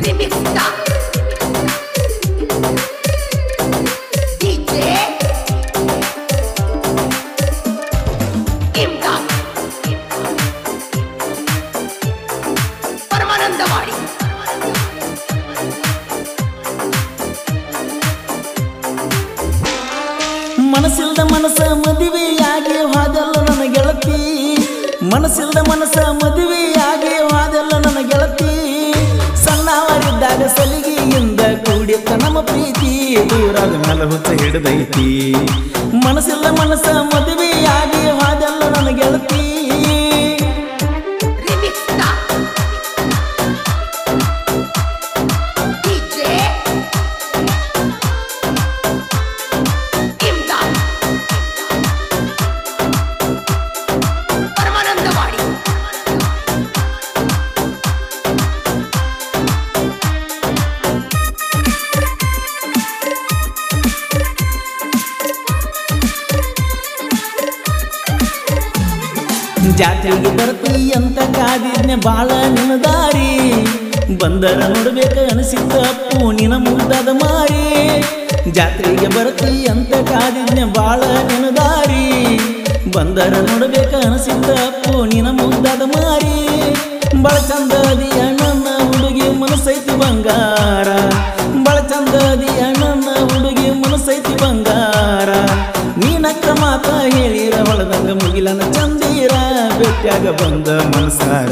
Remix Star. DJ Imdad. Paramanandawadi ಮನಸ್ಸಿಲ್ದ ಮನಸ್ಸ ಮದುವೆಯಾಗಿ ಹೋದಲ್ಲ ನನ್ನ ಗೆಳತಿ ಮನಸ್ಸಿಲ್ದ ಮನಸ್ಸ ಮದುವೆಯಾಗಿ ಹೋದಲ್ಲ ನನ್ನ ಗೆಳತಿ ಸಣ್ಣವರಿದ್ದಾಗ ಸಲಿಗೆಯಿಂದ ಕೂಡಿತ್ತ ನಮ್ಮ ಪ್ರೀತಿ ದೂರಾದ ಮೇಲೆ ಹುತ್ತ ಹಿಡಿದೈತಿ ಮನಸ್ಸಿಲ್ದ ಮನಸ್ಸ ಮದುವೆಯಾಗಿ ಹೋದಲ್ಲ ನನ್ನ ಗೆಳತಿ Remix Star. DJ Imdad. Paramanandawadi ಜಾತ್ರೆಗೆ ಬರ್ತಿ ಅಂತ ಕಾದಿದ್ನೆ ಬಾಳ ನಿನ್ನ ದಾರಿ ಬಂದರ ನೋಡ್ಬೇಕ ಅನಿಸಿದ್ದ ಅಪ್ಪು ನಿನ ಮುಗ್ದದ ಮಾರಿ ಜಾತ್ರೆಗೆ ಬರ್ತಿ ಅಂತ ಕಾದಿದ್ನೆ ಬಾಳ ನಿನ್ನ ದಾರಿ ಬಂದರ ನೋಡ್ಬೇಕ ಅನಿಸಿದ್ದ ಅಪ್ಪು ನಿನ ಮುಗ್ದದ ಮಾರಿ ಬಳ ಚಂದದಿ ಅಣ್ಣನ ಹುಡುಗಿ ಮನಸ್ಸೈತಿ ಬಂಗಾರ ಬಳ ಚಂದದಿ ಅಣ್ಣನ ಹುಡುಗಿ ಮನಸ್ಸೈತಿ ಬಂಗಾರ ನೀನಕ್ಕ ಮಾತ ಹೇಳಿರ ಹೊಳದಂಗ ಮುಗಿಲನ ಚಂದೀರ ಬೆಟ್ಟಾಗ ಬಂದ ಮನಸಾರ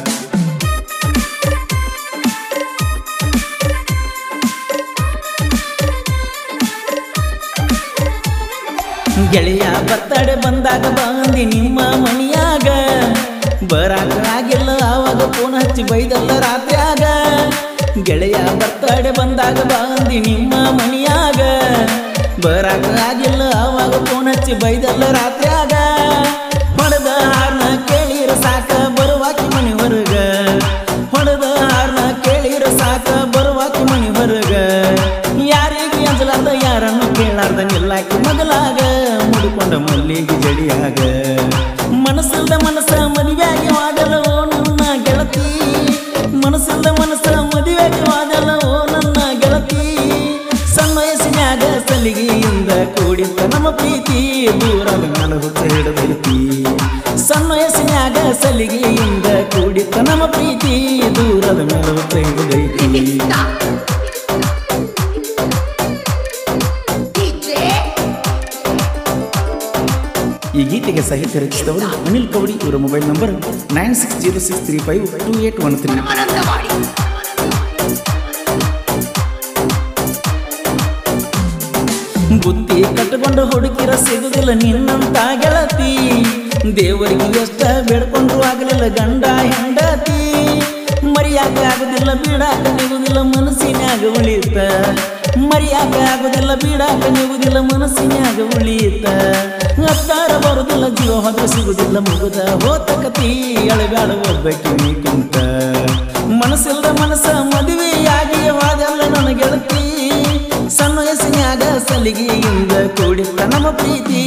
ಗೆಳೆಯ ಬರ್ತಡೆ ಬಂದಾಗ ಬಂದಿ ನಿಮ್ಮ ಮನಿಯಾಗ ಬರಾಕ ಆಗಿಲ್ಲ ಆವಾಗ ಫೋನ್ ಹಚ್ಚಿ ಬೈದಲ್ಲ ರಾತ್ರಿಯಾಗ ಗೆಳೆಯ ಬರ್ತಡೆ ಬಂದಾಗ ಬಂದಿ ನಿಮ್ಮ ಮನಿಯಾಗ ಬರಾಕ ಆಗಿಲ್ಲ ಆವಾಗ ಫೋನ್ ಹಚ್ಚಿ ಬೈದಲ್ಲ ರಾತ್ರಿಯಾಗ ಹೊಡೆದ ಹಾರ್ನ ಕೇಳಿರ ಸಾಕ ಬರುವಾಕಿ ಮನಿ ಹೊರಗ ಹೊಡೆದ ಹಾರ್ನ ಕೇಳಿರ ಸಾಕ ಬರುವಾಕಿ ಮನಿ ಹೊರಗ ಯಾರಿಗೆ ಅಂಜಲಾರ್ದ ಯಾರನ್ನು ಕೇಳಾರ್ದ ನಿಲ್ಲಾಕಿ ಮಗಲಾಗ ಮುಡಿಕೊಂಡ ಮಲ್ಲಿಗೆ ಜಡಿಯಾಗ ಮನಸ್ಸಲ್ದ ಮನಸ್ಸ ಮದುವೆಯಾಗಿ ವಾದಲ್ಲ ಓ ನನ್ನ ಗೆಳತಿ ಮನಸ್ಸಲ್ದ ಮನಸ್ಸ ಮದುವೆಯಾಗಿ ವಾದಲ್ಲ ಓ ನನ್ನ ಗೆಳತಿ ಸಣ್ಣ ವಯಸ್ಸಿನ್ಯಾಗ ಸಲಿಗೆಯಿಂದ ಕೂಡಿದ್ದ ನಮ್ಮ ಪ್ರೀತಿ ದೂರದ ಮಲಗುತ್ತ ಹಿಡದೈತಿ ಸಣ್ಣ ವಯಸ್ಸಿನ್ಯಾಗ ಸಲಿಗೆಯಿಂದ ಕೂಡಿದ್ದ ನಮ್ಮ ಪ್ರೀತಿ ದೂರದ ಮಲಗುತ್ತ ಹಿಡದೈತಿ Remix Star. DJ ಈ ಗೀತೆಗೆ ಸಾಹಿತ್ಯ ರಚಿಸಿದವರು ಅನಿಲ್ ಕವಡಿ ಇವರ mobile number nine six zero six three five two eight one three ಪರಮಾನಂದವಾಡಿ ಬುತ್ತಿ ಕಟ್ಟಿಕೊಂಡು ಹುಡುಕಿರ ಸಿಗುದಿಲ್ಲ ನಿನ್ನಂತ ಗೆಳತಿ ದೇವರಿಗೆ ಎಷ್ಟ ಬೇಡ್ಕೊಂಡ್ರು ಆಗಲಿಲ್ಲ ಗಂಡ ಹೆಂಡತಿ ಮರಿಯಾಕ ಆಗುದಿಲ್ಲ ಬೀಡಾಕ ನಿಗುದಿಲ್ಲ ಮನಸ್ಸಿನ್ಯಾಗ ಉಳಿತ ಮರಿಯಾಕ ಆಗುದಿಲ್ಲ ಬೀಡಾಕ ನಿಗುದಿಲ್ಲ ಮನಸ್ಸಿನ್ಯಾಗ ಉಳಿತ ಅತ್ತಾರ ಬರುದಿಲ್ಲ ಜೀವ ಹೊತ್ತು ಸಿಗುದಿಲ್ಲ ಮುಗುದ ಹೋತ ಕತಿ ಅಳಬ್ಯಾಡ ಒಬ್ಬಕಿ ನೀ ಕುಂತ ಮನಸ್ಸಿಲ್ದ ಮನಸ್ಸ ಮದುವೆಯಾಗಿ ಹೋದಲ್ಲ ನನ್ನ ಗೆಳತಿ ಸಣ್ಣ ವಯಸ್ಸಿನ್ಯಾಗ ಸಲಿಗೆಯಿಂದ ಕೂಡಿತ್ತ ನಮ್ಮ ಪ್ರೀತಿ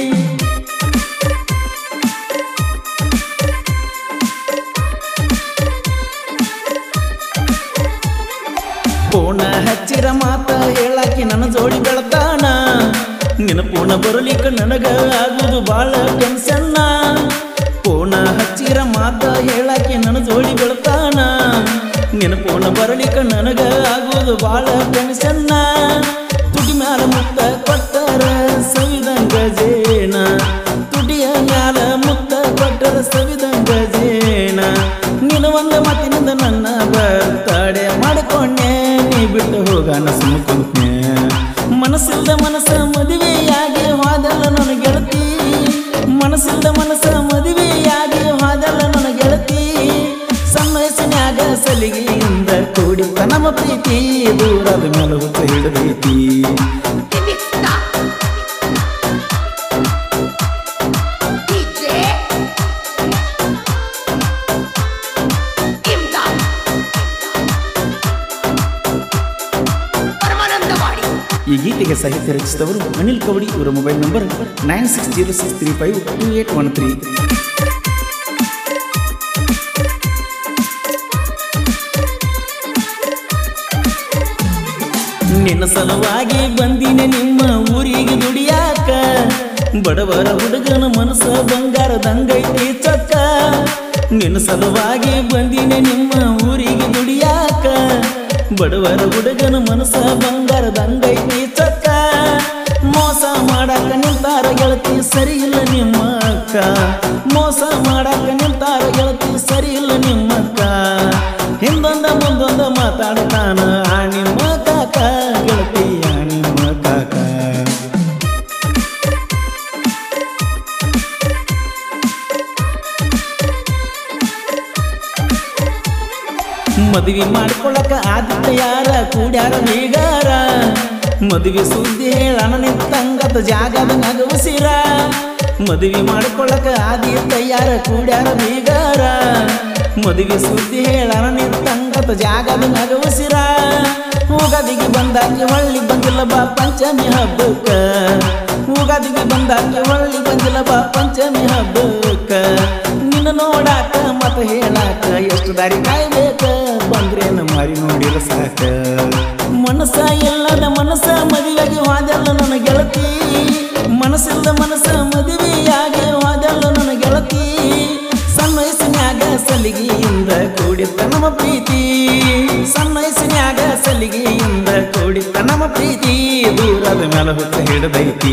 ಪೂರ್ಣ ಹಚ್ಚಿರ ಮಾತ ಹೇಳಾಕಿ ನನ್ನ ಜೋಡಿ ಬೆಳತಾನ ನಿನ್ನ ಪೂರ್ಣ ಬರಲಿಕ್ಕ ನನಗ ಆಗುದು ಬಾಳ ಟೆನ್ಷನ್ನ ಪೂರ್ಣ ಹಚ್ಚಿರ ಮಾತ ಹೇಳಾಕಿ ನನ್ನ ಜೋಡಿ ಬೆಳತಾನ ನಿನ್ನ ಪೂರ್ಣ ಬರಲಿಕ್ಕ ನನಗ ಆಗುದು ಬಾಳ ಟೆನ್ಷನ್ನ ತುಟಿ ಮ್ಯಾಲ ಮುತ್ತ ಕೊಟ್ಟರ ಸವಿದಂಗ ಜೇನ ತುಟಿಯ ಮ್ಯಾಲ ಮುತ್ತ ಕೊಟ್ಟರ ಸವಿದಂಗ ಜೇನ ನೀನು ಒಂದ ಮಾತಿನಿಂದ ನನ್ನ ಬರ್ತಡೆ ಮಾಡಿಕೊಂಡೆ ನೀ ಬಿಟ್ಟು ಹೋಗಾನ ಸುಮ್ಮಕೊಂಡ್ನೆ ಮನಸ್ಸಿಲ್ದ ಮನಸ್ಸ ಮದುವೆಯಾಗಿ ಹೋದಲ್ಲ ನನ್ನ ಗೆಳತಿ ಮನಸ್ಸಿಲ್ದ ಮನಸ್ಸ ಮದುವೆಯಾಗಿ ಹೋದಲ್ಲ ನನ್ನ ಗೆಳತಿ ಸಣ್ಣ ವಯಸ್ಸಿನ್ಯಾಗ ಸಲಿಗೆಯಿಂದ ಕೂಡಿತ್ತ ನಮ್ಮ ಪ್ರೀತಿ ದೂರದ ಮೇಲೆ ಹೊತ್ತು ಹಿಡಿದೈತಿ Remix Star. DJ Imdad. Paramanandawadi ಈ ಗೀತೆಗೆ ಸಾಹಿತ್ಯ ರಚಿಸಿದವರು ಅನಿಲ್ ಕವಡಿ ಇವರ mobile number nine six zero six three five two eight one three ನಿನ್ನ ಸಲುವಾಗಿ ಬಂದಿನಿ ನಿಮ್ಮ ಊರಿಗೆ ದುಡಿಯಾಕ ಬಡವರ ಹುಡುಗನ ಮನಸ್ಸ ಬಂಗಾರದಂಗೈತಿ ಚೊಕ್ಕ ನಿನ್ನ ಸಲುವಾಗಿ ಬಂದಿನಿ ನಿಮ್ಮ ಊರಿಗೆ ದುಡಿಯಾಕ ಬಡವರ ಹುಡುಗನ ಮನಸ್ಸ ಬಂಗಾರದಂಗೈತಿ ಚೊಕ್ಕ ಮೋಸ ಮಾಡಾಕ ನಿಂತಾರ ಗೆಳತಿ ಸರಿ ಇಲ್ಲ ನಿಮ್ಮ ಅಕ್ಕ ಮೋಸ ಮಾಡಾಕ ನಿಂತಾರ ಗೆಳತಿ ಸರಿ ಇಲ್ಲ ನಿಮ್ಮ ಅಕ್ಕ ಹಿಂದೊಂದ ಮುಂದೊಂದ ಮಾತಾಡ್ತಾನ ಆ ನಿಮ್ಮ ಕಾಕ ಗೆಳತಿ ಆ ನಿಮ್ಮ ಕಾಕ ಮದುವೆ ಮಾಡ್ಕೊಳ್ಳಕ ಆದಿತ್ಯ ಯಾರ ಕೂಡ್ಯಾರ ಬೀಗಾರ ಮದುವೆ ಸುದ್ದಿ ಹೇಳಣ ನಿಂತಂಗದ ಜಾಗದ ನಗವಸಿರ ಮದುವೆ ಮಾಡ್ಕೊಳ್ಳಕ ಆದಿತ್ಯ ಯಾರ ಕೂಡ್ಯಾರ ಬೀಗಾರ ಮದುವೆ ಸುದ್ದಿ ಹೇಳಣ ನಿಂತಂಗದ ಜಾಗದ ನಗವಸಿರ ಉಗಾದಿಗೆ ಬಂದಾಕೆ ಹೊಳ್ಳಿ ಬಂದಿಲ್ಲ ಬಾ ಪಂಚಮಿ ಹಬ್ಬಕ್ಕ ಉಗಾದಿಗೆ ಬಂದಾಕೆ ಹೊಳ್ಳಿ ಬಂದಿಲ್ಲ ಬಾ ಪಂಚಮಿ ಹಬ್ಬಕ್ಕ ನಿನ್ನ ನೋಡಾಕ ಮತ ಹೇಳಾಕ ಎಷ್ಟು ದಾರಿ ಕಾಯ್ಬೇಕ ಬಂದ್ರೇನ ಮಾರಿ ನೋಡಿಲ್ಲ ಸಾಕ ಮನಸ್ಸ ಇಲ್ಲದ ಮನಸ್ಸ ಮದುವೆಗೆ ಹೋದಲ್ಲ ನನ್ನ ಗೆಳತಿ ಮನಸ್ಸಿಲ್ಲದ ಮನಸ್ಸ ಮದುವೆಯಾಗಿ ಹೋದಲ್ಲ ನನ್ನ ಗೆಳತಿ ಸಣ್ಣ ವಯಸ್ಸಿನ್ಯಾಗ ಸಲಿಗೆಯಿಂದ ಕೂಡಿತ್ತ ನಮ್ಮ ಪ್ರೀತಿ ಸಣ್ಣ ವಯಸ್ಸಿನ್ಯಾಗ ಸಲಿಗೆಯಿಂದ ಕೂಡಿತ್ತ ನಮ್ಮ ಪ್ರೀತಿ ದೂರದ ಮೇಲೆ ಹುತ್ತ ಹಿಡದೈತಿ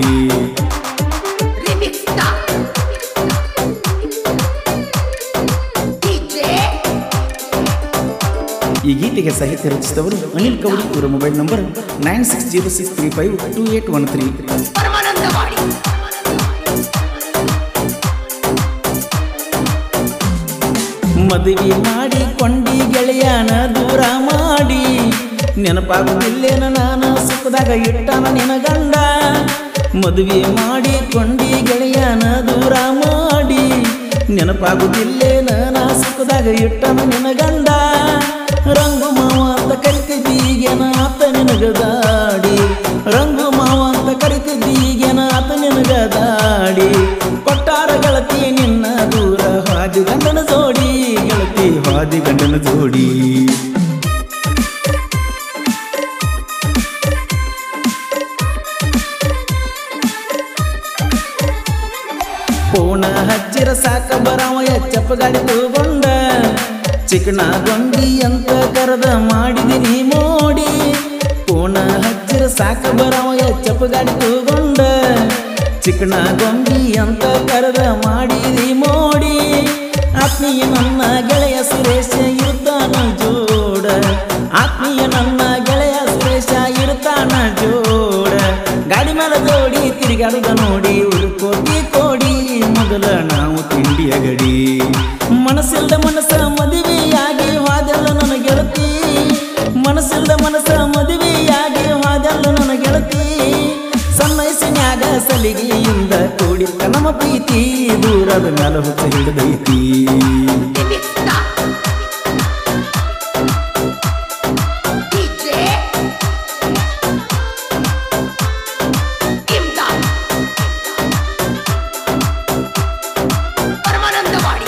Remix Star. DJ. ಈ ಗೀತೆಗೆ ಸಾಹಿತ್ಯ ರಚಿಸಿದವರು ಅನಿಲ್ ಕೌಡಿ ಇವರ mobile number nine six zero six three five two eight one three ಪರಮಾನಂದವಾಡಿ ಮದುವೆ ಮಾಡಿ ಕೊಂಡಿ ಗೆಳೆಯನ ದೂರ ಮಾಡಿ ನೆನಪಾಗುತ್ತಿಲ್ಲೇನ ನಾನು ಸುಖದಾಗ ಇಟ್ಟನ ನಿನ ಗಂಡ ಮದುವೆ ಮಾಡಿ ಕೊಂಡಿ ಗೆಳೆಯನ ದೂರ ಮಾಡಿ ನೆನಪಾಗುತ್ತಿಲ್ಲೇನ ನಾ ಸುಖದಾಗ ಇಟ್ಟನ ನಿನ ಗಂಡ ರಂಗು ಮಾವ ಅಂತ ಕರಿತಿದ್ದೀಗೆನ ಆತ ನಿನಗದಾಡಿ ರಂಗು ಮಾವ ಅಂತ ಕರಿತಿದ್ದೀಗೆನ ಆತ ನಿನಗದಾಡಿ ಕೊಟ್ಟಾರ ಗೆಳತಿ ನಿನ್ನ ದೂರ ಹಾದಿ ಗಂಡನ ಜೋಡಿ ಗೆಳತಿ ಹಾದಿ ಗಂಡನ ಜೋಡಿ ಪೋಣ ಹಚ್ಚಿರ ಸಾಕ ಬರವ ಎಚ್ಚಪ್ಪ ಗಾಡಿ ತಗೊಂಡ ಚಿಕನ ಗೊಂಡಿ ಅಂತ ಕರೆದ ಮಾಡಿದಿನಿ ಮೋಡಿ ಪೋಣ ಹಚ್ಚಿರ ಸಾಕ ಬರವ ಎಚ್ಚಪ್ಪ ಗಾಡಿ ತಗೊಂಡ ಚಿಕನ ಗೊಂಬಿ ಅಂತ ಕರೆದ ಮಾಡಿದಿ ಮೋಡಿ ಆತ್ಮೀಯ ನನ್ನ ಗೆಳೆಯ ಸುರೇಶ ಇರ್ತಾನ ಜೋಡ ಆತ್ಮೀಯ ನನ್ನ ಗೆಳೆಯ ಸುರೇಶ ಇರ್ತಾನ ಜೋಡ ಗಾಡಿ ಮೇಲೆ ಜೋಡಿ ತಿರುಗಾಡುದ ನೋಡಿ ಉಳ್ಕೋತಿ ಕೋಡಿ ಮೊದಲ ನಾವು ತಿಂಡಿಯ ಗಡಿ ಮನಸ್ಸಿಲ್ದ ಮನಸ್ಸ ಮದುವೆಯಾಗಿ ಹೋದಲ್ಲ ನನ್ನ ಗೆಳತಿ ಮನಸ್ಸಿಲ್ದ ಮನಸ್ಸ ಮದುವೆಯಾಗಿ ಹೋದಲ್ಲ ನನ್ನ ಗೆಳತಿ ಸಣ್ಣ ವಯಸ್ಸಿನ್ಯಾಗ ಸಲಿಗೆಯಿಂದ ಕೂಡಿತ್ತ ನಮ್ಮ ಪ್ರೀತಿ ದೂರದ ಮೇಲೆ ಹುತ್ತ ಹಿಡಿದೈತಿ Remix Star. DJ. Imdad. Paramanandawadi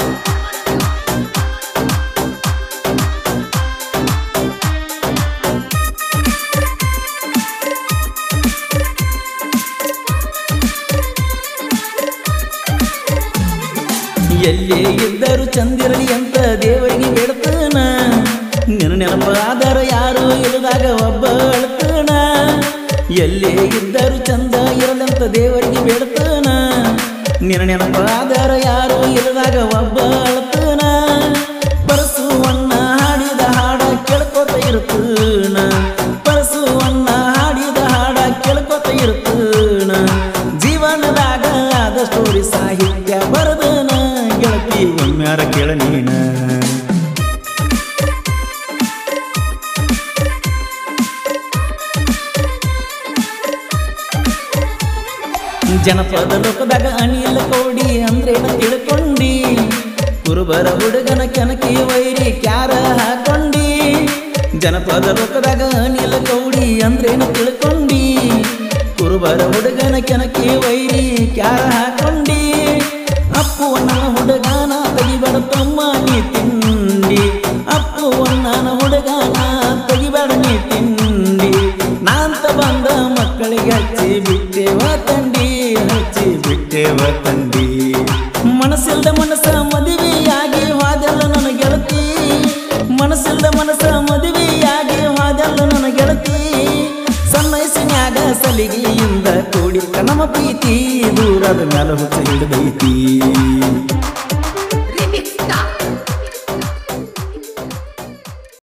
ಎಲ್ಲೇ ಇದ್ದರು ಚಂದಿರಲಿ ಅಂತ ದೇವರಿಗೆ ಬೇಡ್ತಾನ ನಿನ್ನ ನೆನಪಾದರ ಯಾರು ಇಲ್ಲದಾಗ ಒಬ್ಬ ಅಳ್ತಾನ ಎಲ್ಲೇ ಇದ್ದರು ಚಂದ ಇರಲಂತ ದೇವರಿಗೆ ಬೇಡ್ತಾನ ನಿನ್ನ ನೆನಪಾದರ ಯಾರು ಇಲ್ಲದಾಗ ಒಬ್ಬ ಅಳ್ತಾನ ಪರಸುವನ್ನ ಹಾಡಿದ ಹಾಡ ಕೇಳ್ಕೊತ ಇರ್ತನ ಪರಸುವನ್ನ ಹಾಡಿದ ಹಾಡ ಕೇಳ್ಕೊತ ಇರ್ತನ ಜೀವನದಾಗ ಆದ ಸ್ಟೋರಿ ಸಾಹಿತ್ಯ ಬರದನ ಗೆಳತಿ ಒಮ್ಮ್ಯಾರ ಕೇಳ ನೀನ ಜನಪದ ಲೋಕದಾಗ ಅನಿಲ ಕೋಡಿ ಅಂದ್ರೇನ ತಿಳ್ಕೊಂಡಿ ಕುರುಬರ ಹುಡುಗನ ಕೆನಕಿ ವೈರಿ ಕ್ಯಾರ ಹಾಕೊಂಡಿ ಜನಪದ ಲೋಕದಾಗ ಅನಿಲ ಕೌಡಿ ಅಂದ್ರೇನ ತಿಳ್ಕೊಂಡಿ ಕುರುಬರ ಹುಡುಗನ ಕೆನಕಿ ವೈರಿ ಕ್ಯಾರ ಹಾಕೊಂಡಿ ಅಪ್ಪು ನನ್ನ ಹುಡುಗನ ತೆಗಿಬೇಡ ತಮ್ಮ ನೀ ತಿಂಡಿ ಅಪ್ಪು ನನ್ನ ಹುಡುಗನ ತೆಗಿಬೇಡ ನೀ ತಿಂಡಿ ಬಿಟ್ಟೇವ ತಂಡಿ ಹಚ್ಚಿ ಬಿಟ್ಟೇವ ತಂಡಿ ಮನಸ್ಸಿಲ್ದ ಮನಸ್ಸ ಮದುವೆಯಾಗಿ ಹೋದೆಲ್ಲ ನನ್ನ ಗೆಳತಿ ಮನಸ್ಸಿಲ್ದ ಮನಸ್ಸ ಮದುವೆಯಾಗಿ ಹೋದೆಲ್ಲ ನನ್ನ ಗೆಳತಿ ಸಣ್ಣ ವಯಸ್ಸಿನ್ಯಾಗ ಸಲಿಗೆಯಿಂದ ಕೂಡಿ ನಮ್ಮ ಪ್ರೀತಿ ದೂರದ ಮ್ಯಾಲ ಹುಚ್ಚ ಹಿಡಿದೈತಿ